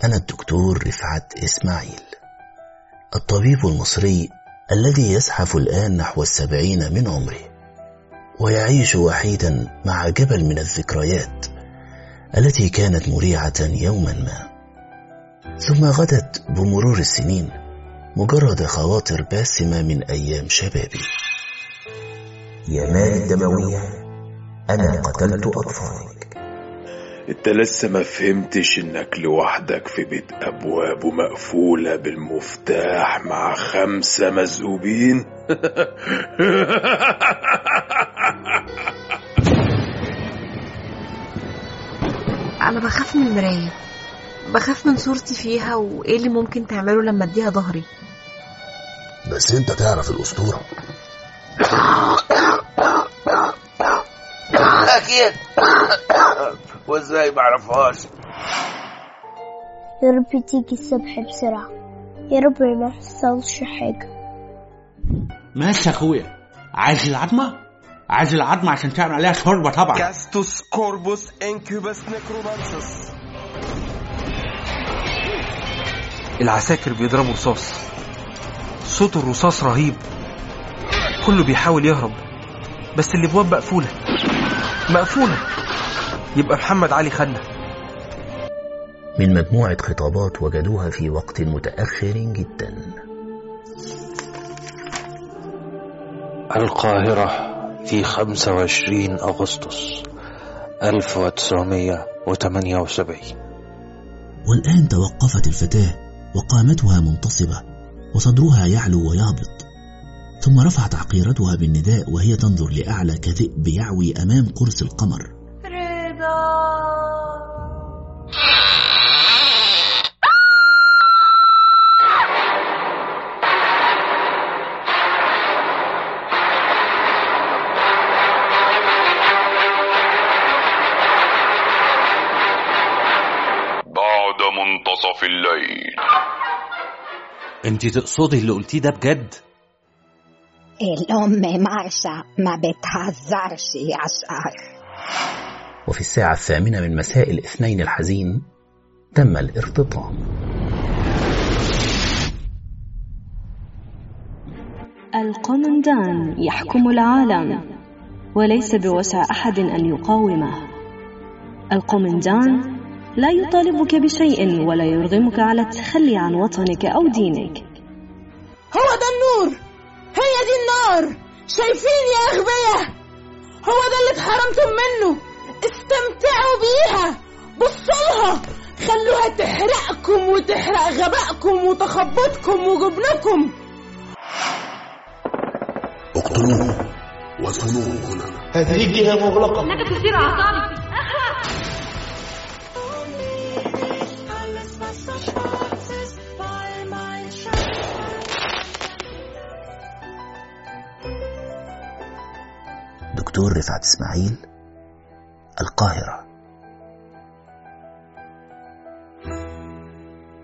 أنا الدكتور رفعت إسماعيل الطبيب المصري الذي يزحف الآن نحو السبعين من عمره ويعيش وحيدا مع جبل من الذكريات التي كانت مريعة يوما ما ثم غدت بمرور السنين مجرد خواطر باسمة من أيام شبابي يا مال الدموية أنا قتلت أطفالك انت لسه ما فهمتش انك لوحدك في بيت ابوابه مقفولة بالمفتاح مع خمسة مزقوبين انا بخاف من المرايه بخاف من صورتي فيها وايه اللي ممكن تعمله لما اديها ظهري بس انت تعرف الاسطوره اكيد وازاي ما اعرفهاش يا رب تيجي الصبح بسرعة يا رب ما يحصلش حاجة ماشي يا اخويا عايز العظمه عايز العظمه عشان تعمل عليها شوربه طبعا كاستوس كوربوس انكوبس نكرومانسس العساكر بيضربوا رصاص صوت الرصاص رهيب كله بيحاول يهرب بس الابواب مقفوله مقفوله يبقى محمد علي خدنا من مجموعة خطابات وجدوها في وقت متأخر جدا القاهرة في 25 أغسطس 1978 والآن توقفت الفتاة وقامتها منتصبة وصدرها يعلو ويهبط ثم رفعت عقيرتها بالنداء وهي تنظر لأعلى كذئب يعوي أمام قرص القمر رضا بعد منتصف الليل انت تقصدي اللي قلتيه ده بجد الأم مارشا ما بتهزرش يا شعر وفي الساعة الثامنة من مساء الاثنين الحزين تم الارتطام القومندان يحكم العالم وليس بوسع أحد أن يقاومه القومندان لا يطالبك بشيء ولا يرغمك على التخلي عن وطنك أو دينك هو ده النور هي دي النار شايفين يا أغبياء هو ده اللي اتحرمتم منه استمتعوا بيها بصولها خلوها تحرقكم وتحرق غبائكم وتخبطكم وجبنكم اقتلوه وادفنوه هنا هذه الجهة مغلقة انك تثير اعصابي دكتور رفعت إسماعيل القاهرة